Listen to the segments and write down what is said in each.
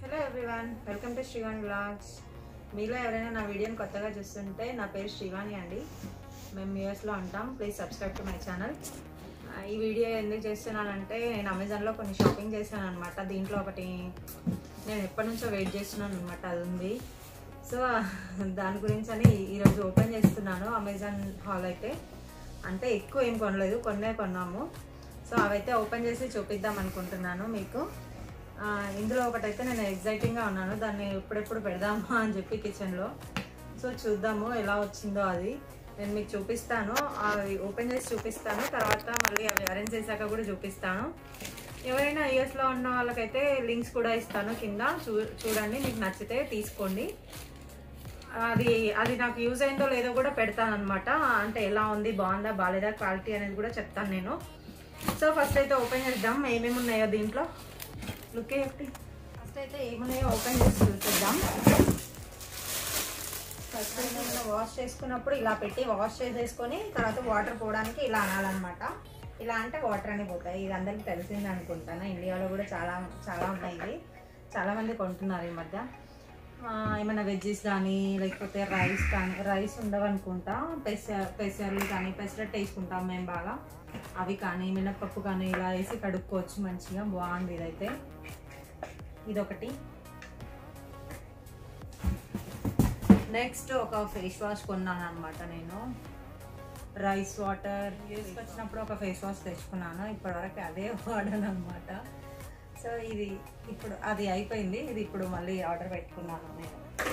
Hello everyone welcome to Srivani blogs మీలో ఎవరైనా నా వీడియోని కొత్తగా చూస్తుంటే నా పేరు శ్రీవాణి అండి మేము యూఎస్లో ఉంటాం please subscribe to my channel ఈ వీడియో ఎందుకు చేస్తున్నానంటే నేను అమెజాన్లో కొన్ని షాపింగ్ చేశాను అనమాట దీంట్లో ఒకటి నేను ఎప్పటి నుంచో వెయిట్ చేస్తున్నాను అనమాట అది ఉంది సో దాని గురించి అని ఈరోజు ఓపెన్ చేస్తున్నాను అమెజాన్ హాల్ అయితే అంటే ఎక్కువ ఏం కొనలేదు కొన్నే కొన్నాము సో అవైతే ఓపెన్ చేసి చూపిద్దాం అనుకుంటున్నాను మీకు ఆ, ఇందులో ఒకటైతే నేను ఎగ్జైటింగ్గా ఉన్నాను దాన్ని ఎప్పుడెప్పుడు పెడదామా అని చెప్పి కిచెన్లో సో చూద్దాము ఎలా వచ్చిందో అది నేను మీకు చూపిస్తాను అవి ఓపెన్ చేసి చూపిస్తాను తర్వాత మళ్ళీ అవి అరేంజ్ చేశాక కూడా చూపిస్తాను ఎవరైనా యూఎస్లో ఉన్న వాళ్ళకైతే లింక్స్ కూడా ఇస్తాను కింద చూ చూడండి మీకు నచ్చితే తీసుకోండి అది అది నాకు యూజ్ అయిందో లేదో కూడా పెడతాను అనమాట అంటే ఎలా ఉంది బాగుందా బాగాలేదా క్వాలిటీ అనేది కూడా చెప్తాను నేను సో ఫస్ట్ అయితే ఓపెన్ చేద్దాం ఏమేమి ఉన్నాయో దీంట్లో లుక్ ఏంటి ఫస్ట్ అయితే ఏమున్నాయో ఓపెన్ చేసి చూసేద్దాం ఫస్ట్ అయితే మనం వాష్ చేసుకున్నప్పుడు ఇలా పెట్టి వాష్ చేసేసుకొని తర్వాత వాటర్ పోవడానికి ఇలా అనాలన్నమాట ఇలా అంటే వాటర్ అని పోతాయి ఇది అందరికీ తెలిసింది అనుకుంటాను ఇండియాలో కూడా చాలా చాలా ఉన్నాయి ఇవి చాలామంది కొంటున్నారు ఈ మధ్య ఆ, ఏమైనా వెజ్జెస్ కానీ లేకపోతే రైస్ కానీ రైస్ ఉండవనుకుంటా పెసర పెసర్లు కానీ పెసరట్టు వేసుకుంటాం మేము బాగా అవి కానీ మినప్పప్పు కానీ ఇలా వేసి కడుక్కోవచ్చు మంచిగా బాగుంది ఇదైతే ఇదొకటి నెక్స్ట్ ఒక ఫేస్ వాష్ కొన్నాను అనమాట నేను రైస్ వాటర్ తీసుకొచ్చినప్పుడు ఒక ఫేస్ వాష్ తెచ్చుకున్నాను ఇప్పటివరకు అదే వాడాను అనమాట సో ఇది ఇప్పుడు అది అయిపోయింది ఇది ఇప్పుడు మళ్ళీ ఆర్డర్ పెట్టుకున్నాను నేను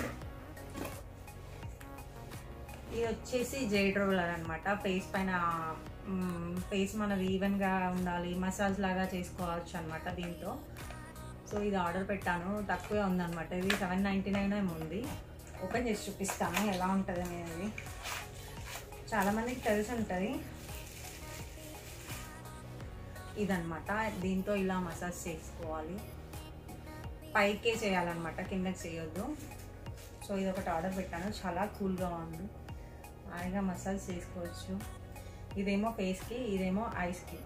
ఇది వచ్చేసి జైడ్ రోలర్ అనమాట ఫేస్ పైన ఫేస్ మనది ఈవెన్గా ఉండాలి మసాజ్ లాగా చేసుకోవచ్చు అనమాట దీంతో సో ఇది ఆర్డర్ పెట్టాను తక్కువే ఉందన్నమాట ఇది సెవెన్ నైంటీ నైన్ ఏమో ఉంది ఓపెన్ చేసి చూపిస్తాను ఎలా ఉంటుంది అనేది చాలామందికి తెలిసి ఉంటుంది ఇదనమాట దీంతో ఇలా మసాజ్ చేసుకోవాలి పైకే చేయాలన్నమాట కిందకి చేయొద్దు సో ఇది ఒకటి ఆర్డర్ పెట్టాను చాలా కూల్గా ఉంది హాయిగా మసాజ్ చేసుకోవచ్చు ఇదేమో ఫేస్కి ఇదేమో ఐస్కి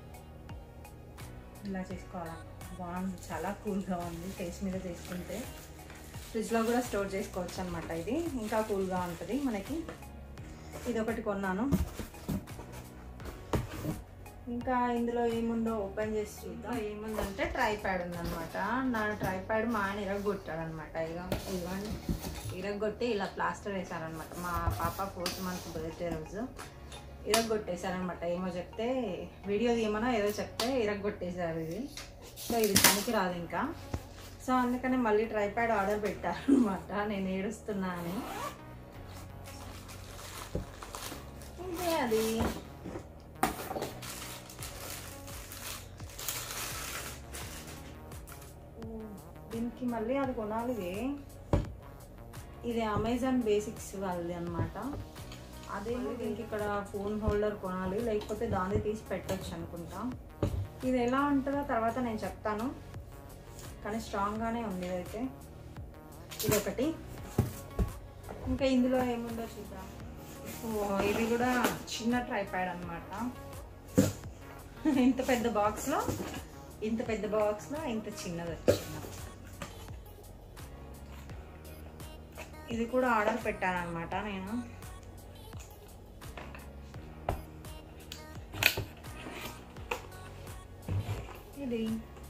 ఇలా చేసుకోవాలి బాగుంది చాలా కూల్గా ఉంది ఫేస్ మీద చేసుకుంటే ఫ్రిడ్జ్లో కూడా స్టోర్ చేసుకోవచ్చు అనమాట ఇది ఇంకా కూల్గా ఉంటుంది మనకి ఇది ఒకటి కొన్నాను ఇంకా ఇందులో ఏముందో ఓపెన్ చేసి చూద్దాం ఏముందంటే ట్రై ప్యాడ్ ఉందన్నమాట నా ట్రై ప్యాడ్ మా ఆయన ఇరగొట్టాడు అనమాట ఇక ఇవ్వండి ఇరగొట్టి ఇలా ప్లాస్టర్ వేశారనమాట మా పాప ఫోర్త్ మంత్ బర్త్డే రోజు ఇరగొట్టేశారనమాట ఏమో చెప్తే వీడియో తీయమనో ఏదో చెప్తే ఇరగొట్టేశారు ఇది సో ఇది పనికి రాదు ఇంకా సో అందుకని మళ్ళీ ట్రై ప్యాడ్ ఆర్డర్ పెట్టారనమాట నేను ఏడుస్తున్నా అని ఇదే అది ఓ, దీనికి మళ్ళీ అది కొనాలి ఇది. ఇది అమెజాన్ బేసిక్స్ వాళ్ళది అనమాట అదే దీనికి ఇక్కడ ఫోన్ హోల్డర్ కొనాలి లేకపోతే దాన్ని తీసి పెట్టచ్చు అనుకుంటా ఇది ఎలా ఉంటుందో తర్వాత నేను చెప్తాను కానీ స్ట్రాంగ్గానే ఉంది ఇదైతే ఇది ఒకటి ఇంకా ఇందులో ఏముందో చూద్దాం ఓ, ఇది కూడా చిన్న ట్రైప్యాడ్ అనమాట ఇంత పెద్ద బాక్స్లో ఇంత పెద్ద బాక్స్లో ఇంత చిన్నది వచ్చింది ఇది కూడా ఆర్డర్ పెట్టాను అనమాట నేను ఇది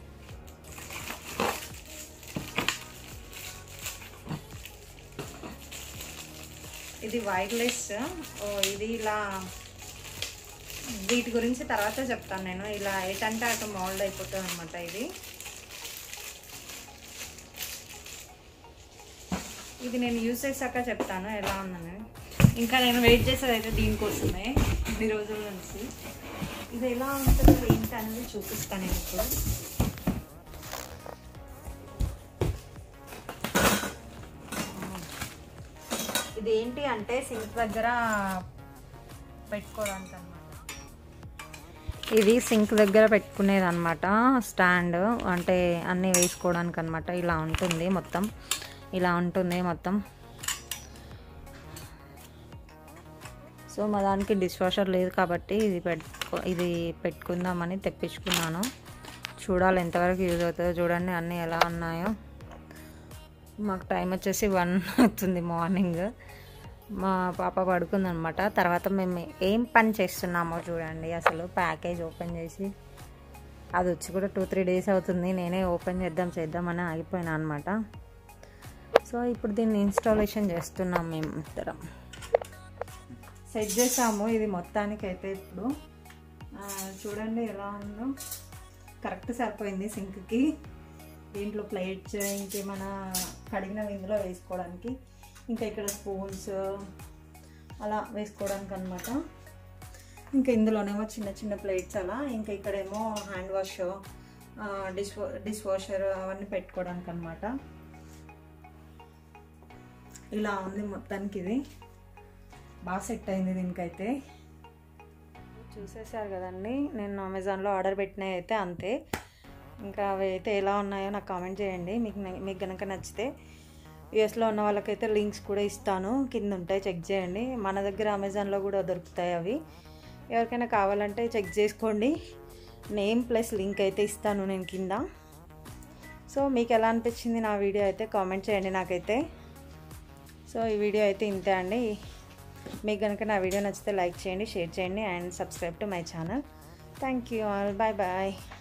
ఇది వైర్లెస్ ఓ ఇది ఇలా వీటి గురించి తర్వాత చెప్తాను నేను ఇలా ఎటంటే అటు మౌల్డ్ అయిపోతుంది అనమాట ఇది ఇది నేను యూస్ చేశాక చెప్తాను ఎలా ఉందని ఇంకా నేను వెయిట్ చేసేది అయితే దీనికోసమే ఇన్ని రోజుల నుంచి ఇది ఎలా ఉంటుందో ఏంటి అనేది చూపిస్తాను నేను ఇప్పుడు ఇది ఏంటి అంటే సింక్ దగ్గర పెట్టుకోవడానికి అనమాట ఇది సింక్ దగ్గర పెట్టుకునేది అనమాట స్టాండ్ అంటే అన్నీ వేసుకోవడానికి అనమాట ఇలా ఉంటుంది మొత్తం ఇలా ఉంటుంది మొత్తం సో మా దానికి డిష్ వాషర్ లేదు కాబట్టి ఇది పెట్టుకో ఇది పెట్టుకుందామని తెప్పించుకున్నాను చూడాలి ఎంతవరకు యూజ్ అవుతుందో చూడండి అన్నీ ఎలా ఉన్నాయో మాకు టైం వచ్చేసి వన్ అవుతుంది మార్నింగ్ మా పాప పడుకుందనమాట తర్వాత మేము ఏం పని చేస్తున్నామో చూడండి అసలు ప్యాకేజ్ ఓపెన్ చేసి అది వచ్చి కూడా టూ త్రీ డేస్ అవుతుంది నేనే ఓపెన్ చేద్దాం చేద్దామని ఆగిపోయినా అనమాట సో ఇప్పుడు దీన్ని ఇన్స్టాలేషన్ చేస్తున్నాం మేము ఇద్దరం సెట్ చేసాము ఇది మొత్తానికి అయితే ఇప్పుడు ఆ, చూడండి ఎలా ఉందో కరెక్ట్ సరిపోయింది సింక్కి దీంట్లో ప్లేట్స్ ఇంకేమైనా కడిగినవి ఇందులో వేసుకోవడానికి ఇంకా ఇక్కడ స్పూన్స్ అలా వేసుకోవడానికి అనమాట ఇంకా ఇందులోనేమో చిన్న చిన్న ప్లేట్స్ అలా ఇంకా ఇక్కడేమో hand wash dish dishwasher అవన్నీ పెట్టుకోవడానికి అనమాట ఇలా ఉంది మొత్తానికి ఇది బాగా సెట్ అయింది దీనికైతే చూసేసారు కదండి నేను అమెజాన్లో ఆర్డర్ పెట్టినవి అయితే అంతే ఇంకా అవి అయితే ఎలా ఉన్నాయో నాకు కామెంట్ చేయండి మీకు న- మీకు కనుక నచ్చితే యూఎస్లో ఉన్న వాళ్ళకైతే లింక్స్ కూడా ఇస్తాను కింద ఉంటాయి చెక్ చేయండి మన దగ్గర అమెజాన్లో కూడా దొరుకుతాయి అవి ఎవరికైనా కావాలంటే చెక్ చేసుకోండి నేమ్ ప్లస్ లింక్ అయితే ఇస్తాను నేను కింద సో మీకు ఎలా అనిపించింది నా వీడియో అయితే కామెంట్ చేయండి నాకైతే సో ఈ వీడియో అయితే ఇంతే అండి మీకు కనుక నా వీడియో నచ్చితే లైక్ చేయండి షేర్ చేయండి and subscribe to my channel thank you all bye bye